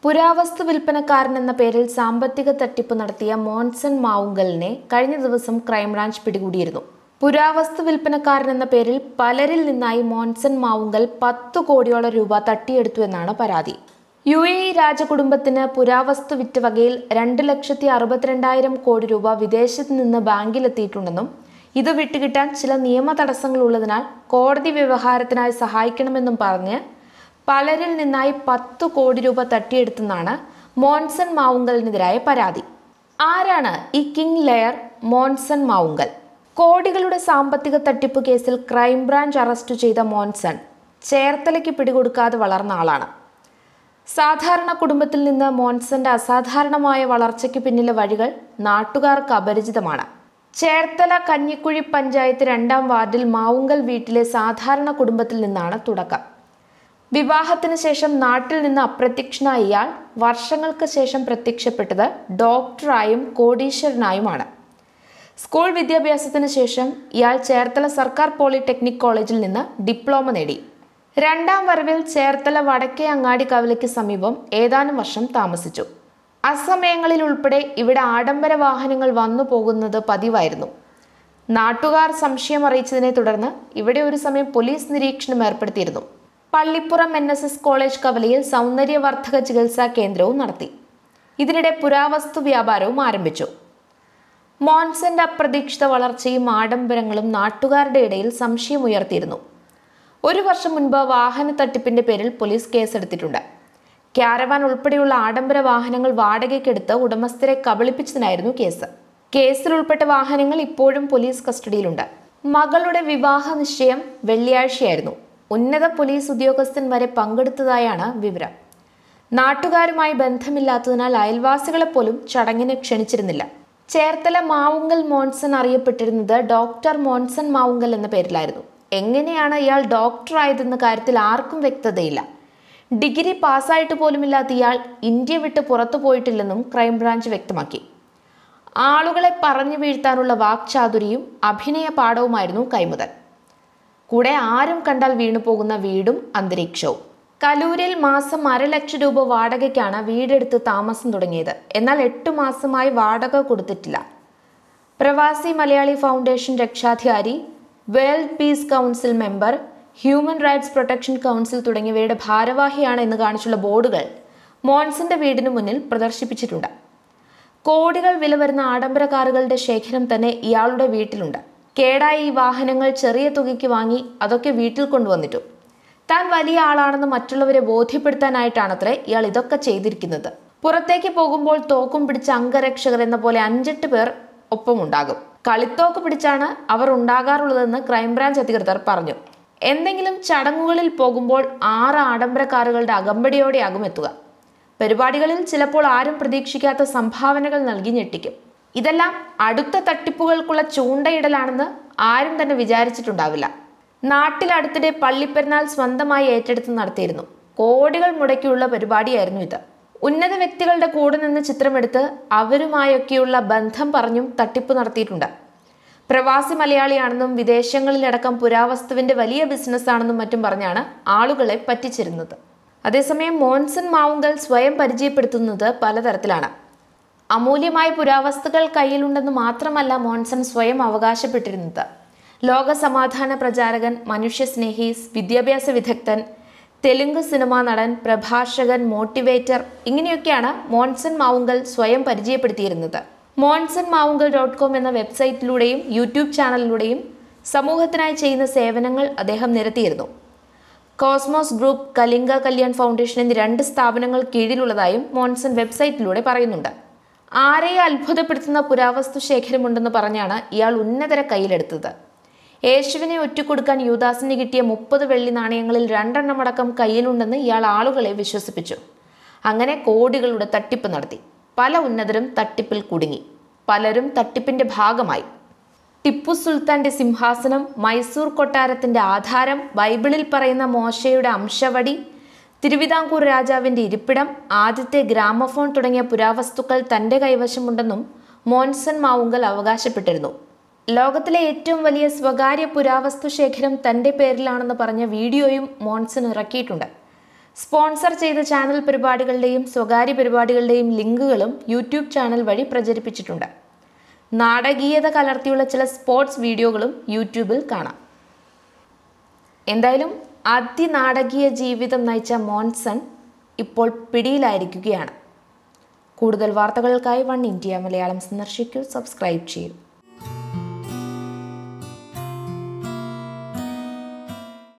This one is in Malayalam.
പുരാവസ്തു വിൽപ്പനക്കാരൻ എന്ന പേരിൽ സാമ്പത്തിക തട്ടിപ്പ് നടത്തിയ മോൺസൺ മാവുങ്കലിനെ കഴിഞ്ഞ ദിവസം ക്രൈംബ്രാഞ്ച് പിടികൂടിയിരുന്നു പുരാവസ്തു വിൽപ്പനക്കാരൻ എന്ന പേരിൽ പലരിൽ നിന്നായി മോൺസൺ മാവുങ്കൽ പത്തു കോടിയോളം രൂപ തട്ടിയെടുത്തു എന്നാണ് പരാതി യു എ ഇ രാജകുടുംബത്തിന് പുരാവസ്തു വിറ്റ വകയിൽ രണ്ട് ലക്ഷത്തി അറുപത്തിരണ്ടായിരം കോടി രൂപ വിദേശത്ത് നിന്ന് ബാങ്കിലെത്തിയിട്ടുണ്ടെന്നും ഇത് വിട്ടുകിട്ടാൻ ചില നിയമ തടസ്സങ്ങൾ ഉള്ളതിനാൽ കോടതി വ്യവഹാരത്തിനായി സഹായിക്കണമെന്നും പറഞ്ഞ് പലരിൽ നിന്നായി പത്തു കോടി രൂപ തട്ടിയെടുത്തെന്നാണ് മോൺസൺ മാവുങ്കലിനെതിരായ പരാതി ആരാണ് ഈ കിങ് ലെയർ മോൺസൺ മാവുങ്കൽ കോടികളുടെ സാമ്പത്തിക തട്ടിപ്പ് കേസിൽ ക്രൈംബ്രാഞ്ച് അറസ്റ്റ് ചെയ്ത മോൺസൺ ചേർത്തലയ്ക്ക് പിടികൊടുക്കാതെ വളർന്ന ആളാണ് സാധാരണ കുടുംബത്തിൽ നിന്ന് മോൺസന്റെ അസാധാരണമായ വളർച്ചയ്ക്ക് പിന്നിലെ വഴികൾ നാട്ടുകാർക്ക് അപരിചിതമാണ് ചേർത്തല കഞ്ഞിക്കുഴി പഞ്ചായത്ത് രണ്ടാം വാർഡിൽ മാവുങ്കൽ വീട്ടിലെ സാധാരണ കുടുംബത്തിൽ നിന്നാണ് തുടക്കം വിവാഹത്തിന് ശേഷം നാട്ടിൽ നിന്ന് അപ്രത്യക്ഷനായ ഇയാൾ വർഷങ്ങൾക്ക് ശേഷം പ്രത്യക്ഷപ്പെട്ടത് ഡോക്ടറായും കോടീശ്വരനായുമാണ് സ്കൂൾ വിദ്യാഭ്യാസത്തിന് ശേഷം ഇയാൾ ചേർത്തല സർക്കാർ പോളിടെക്നിക് കോളേജിൽ നിന്ന് ഡിപ്ലോമ നേടി രണ്ടാം വരവിൽ ചേർത്തല വടക്കേ അങ്ങാടി കവലയ്ക്ക് സമീപം ഏതാനും വർഷം താമസിച്ചു അസമയങ്ങളിൽ ഉൾപ്പെടെ ഇവിടെ ആഡംബര വാഹനങ്ങൾ വന്നു പോകുന്നത് പതിവായിരുന്നു നാട്ടുകാർ സംശയം അറിയിച്ചതിനെ തുടർന്ന് ഇവിടെ ഒരു സമയം പോലീസ് നിരീക്ഷണം ഏർപ്പെടുത്തിയിരുന്നു Pallippuram N S S college കവലയിൽ സൗന്ദര്യവർദ്ധക ചികിത്സാ കേന്ദ്രവും നടത്തി ഇതിനിടെ പുരാവസ്തു വ്യാപാരവും ആരംഭിച്ചു മോൺസന്റെ അപ്രതീക്ഷിത വളർച്ചയും ആഡംബരങ്ങളും നാട്ടുകാരുടെ ഇടയിൽ സംശയമുയർത്തിയിരുന്നു ഒരു വർഷം മുൻപ് വാഹന തട്ടിപ്പിന്റെ പേരിൽ പോലീസ് കേസെടുത്തിട്ടുണ്ട് ക്യാരവാൻ ഉൾപ്പെടെയുള്ള ആഡംബര വാഹനങ്ങൾ വാടകയ്ക്കെടുത്ത് ഉടമസ്ഥരെ കബളിപ്പിച്ചതിനായിരുന്നു കേസ് കേസിൽ ഉൾപ്പെട്ട വാഹനങ്ങൾ ഇപ്പോഴും പോലീസ് കസ്റ്റഡിയിലുണ്ട് മകളുടെ വിവാഹ നിശ്ചയം വെള്ളിയാഴ്ചയായിരുന്നു ഉന്നത പോലീസ് ഉദ്യോഗസ്ഥൻ വരെ പങ്കെടുത്തതായാണ് വിവരം നാട്ടുകാരുമായി ബന്ധമില്ലാത്തതിനാൽ അയൽവാസികളെ പോലും ചടങ്ങിന് ക്ഷണിച്ചിരുന്നില്ല ചേർത്തല മാവുങ്കൽ മോൺസൺ അറിയപ്പെട്ടിരുന്നത് ഡോക്ടർ മോൺസൺ മാവുങ്കൽ എന്ന പേരിലായിരുന്നു എങ്ങനെയാണ് ഇയാൾ ഡോക്ടറായതെന്ന കാര്യത്തിൽ ആർക്കും വ്യക്തതയില്ല ഡിഗ്രി പാസ്സായിട്ട് പോലുമില്ലാത്ത ഇയാൾ ഇന്ത്യ വിട്ട് പുറത്തു പോയിട്ടില്ലെന്നും ക്രൈംബ്രാഞ്ച് വ്യക്തമാക്കി ആളുകളെ പറഞ്ഞു വീഴ്ത്താനുള്ള വാക്ചാതുരിയും അഭിനയ പാഠവുമായിരുന്നു കൈമുതൽ കൂടെ ആരും കണ്ടാൽ വീണു പോകുന്ന വീടും അന്തരീക്ഷവും കലൂരിൽ മാസം അരലക്ഷം രൂപ വാടകയ്ക്കാണ് വീടെടുത്ത് താമസം തുടങ്ങിയത് എന്നാൽ എട്ടു മാസമായി വാടക കൊടുത്തിട്ടില്ല പ്രവാസി മലയാളി ഫൗണ്ടേഷൻ രക്ഷാധികാരി world peace council member human rights protection council തുടങ്ങിയവയുടെ ഭാരവാഹിയാണ് എന്ന് കാണിച്ചുള്ള ബോർഡുകൾ മോൺസന്റെ വീടിന് മുന്നിൽ പ്രദർശിപ്പിച്ചിട്ടുണ്ട് കോടികൾ വില വരുന്ന ആഡംബര കാറുകളുടെ ശേഖരം തന്നെ ഇയാളുടെ വീട്ടിലുണ്ട് കേടായ ഈ വാഹനങ്ങൾ ചെറിയ തുകയ്ക്ക് വാങ്ങി അതൊക്കെ വീട്ടിൽ കൊണ്ടുവന്നിട്ടു താൻ വലിയ ആളാണെന്ന് മറ്റുള്ളവരെ ബോധ്യപ്പെടുത്താനായിട്ടാണത്രേ ഇയാൾ ഇതൊക്കെ ചെയ്തിരിക്കുന്നത് പുറത്തേക്ക് പോകുമ്പോൾ തോക്കും പിടിച്ച അംഗരക്ഷകർ എന്ന പോലെ അഞ്ചെട്ട് പേർ ഒപ്പമുണ്ടാകും കളിത്തോക്ക് പിടിച്ചാണ് അവർ ഉണ്ടാകാറുള്ളതെന്ന് ക്രൈംബ്രാഞ്ച് അധികൃതർ പറഞ്ഞു എന്തെങ്കിലും ചടങ്ങുകളിൽ പോകുമ്പോൾ ആറ് ആഡംബര കാറുകളുടെ അകമ്പടിയോടെയാകും എത്തുക പരിപാടികളിൽ ചിലപ്പോൾ ആരും പ്രതീക്ഷിക്കാത്ത സംഭാവനകൾ നൽകി ഞെട്ടിക്കും ഇതെല്ലാം അടുത്ത തട്ടിപ്പുകൾക്കുള്ള ചൂണ്ടയിടലാണെന്ന് ആരും തന്നെ വിചാരിച്ചിട്ടുണ്ടാവില്ല നാട്ടിൽ അടുത്തിടെ പള്ളിപ്പെരുന്നാൾ സ്വന്തമായി ഏറ്റെടുത്ത് നടത്തിയിരുന്നു കോടികൾ മുടക്കിയുള്ള പരിപാടിയായിരുന്നു ഇത് ഉന്നത വ്യക്തികളുടെ കൂടെ നിന്ന് ചിത്രമെടുത്ത് അവരുമായൊക്കെയുള്ള ബന്ധം പറഞ്ഞും തട്ടിപ്പ് നടത്തിയിട്ടുണ്ട് പ്രവാസി മലയാളിയാണെന്നും വിദേശങ്ങളിലടക്കം പുരാവസ്തുവിന്റെ വലിയ ബിസിനസ്സാണെന്നും മറ്റും പറഞ്ഞാണ് ആളുകളെ പറ്റിച്ചിരുന്നത് അതേസമയം മോൺസൺ മാവുങ്കൽ സ്വയം പരിചയപ്പെടുത്തുന്നത് പലതരത്തിലാണ് അമൂല്യമായ പുരാവസ്തുക്കൾ കയ്യിലുണ്ടെന്ന് മാത്രമല്ല മോൺസൺ സ്വയം അവകാശപ്പെട്ടിരുന്നത് ലോക സമാധാന പ്രചാരകൻ മനുഷ്യസ്നേഹി വിദ്യാഭ്യാസ വിദഗ്ധൻ തെലുങ്ക് സിനിമാ നടൻ പ്രഭാഷകൻ മോട്ടിവേറ്റർ ഇങ്ങനെയൊക്കെയാണ് മോൺസൺ മാവുങ്കൽ സ്വയം പരിചയപ്പെടുത്തിയിരുന്നത് മോൺസൺ മാവുങ്കൽ ഡോട്ട് കോം എന്ന വെബ്സൈറ്റിലൂടെയും യൂട്യൂബ് ചാനലിലൂടെയും സമൂഹത്തിനായി ചെയ്യുന്ന സേവനങ്ങൾ അദ്ദേഹം നിരത്തിയിരുന്നു Cosmos group Kalinga Kalyan foundation എന്നീ രണ്ട് സ്ഥാപനങ്ങൾ കീഴിലുള്ളതായും മോൺസൺ വെബ്സൈറ്റിലൂടെ പറയുന്നുണ്ട് ആരെയും അത്ഭുതപ്പെടുത്തുന്ന പുരാവസ്തു ശേഖരമുണ്ടെന്ന് പറഞ്ഞാണ് ഇയാൾ ഉന്നതരെ കയ്യിലെടുത്തത് യേശുവിനെ ഒറ്റുകൊടുക്കാൻ യൂദാസിന് കിട്ടിയ മുപ്പത് വെള്ളി നാണയങ്ങളിൽ രണ്ടെണ്ണമടക്കം കയ്യിലുണ്ടെന്ന് ഇയാൾ ആളുകളെ വിശ്വസിപ്പിച്ചു അങ്ങനെ കോടികളുടെ തട്ടിപ്പ് നടത്തി പല ഉന്നതരും തട്ടിപ്പിൽ കുടുങ്ങി പലരും തട്ടിപ്പിന്റെ ഭാഗമായി ടിപ്പു സുൽത്താന്റെ സിംഹാസനം മൈസൂർ കൊട്ടാരത്തിന്റെ ആധാരം ബൈബിളിൽ പറയുന്ന മോശയുടെ അംശവടി തിരുവിതാംകൂർ രാജാവിന്റെ ഇരിപ്പിടം ആദ്യത്തെ ഗ്രാമഫോൺ തുടങ്ങിയ പുരാവസ്തുക്കൾ തന്റെ കൈവശമുണ്ടെന്നും മോൻസൺ മാവുങ്കൽ അവകാശപ്പെട്ടിരുന്നു ലോകത്തിലെ ഏറ്റവും വലിയ സ്വകാര്യ പുരാവസ്തു ശേഖരം തന്റെ പേരിലാണെന്ന് പറഞ്ഞ വീഡിയോയും മോൺസൺ ഇറക്കിയിട്ടുണ്ട് സ്പോൺസർ ചെയ്ത ചാനൽ പരിപാടികളുടെയും സ്വകാര്യ പരിപാടികളുടെയും ലിങ്കുകളും യൂട്യൂബ് ചാനൽ വഴി പ്രചരിപ്പിച്ചിട്ടുണ്ട് നാടകീയത കലർത്തിയുള്ള ചില സ്പോർട്സ് വീഡിയോകളും യൂട്യൂബിൽ കാണാം എന്തായാലും അതിനാടകീയ ജീവിതം നയിച്ച മോൻസൺ ഇപ്പോൾ പിടിയിലായിരിക്കുകയാണ് കൂടുതൽ വാർത്തകൾക്കായി വൺ ഇന്ത്യ മലയാളം സന്ദർശിക്കൂ സബ്സ്ക്രൈബ് ചെയ്യൂ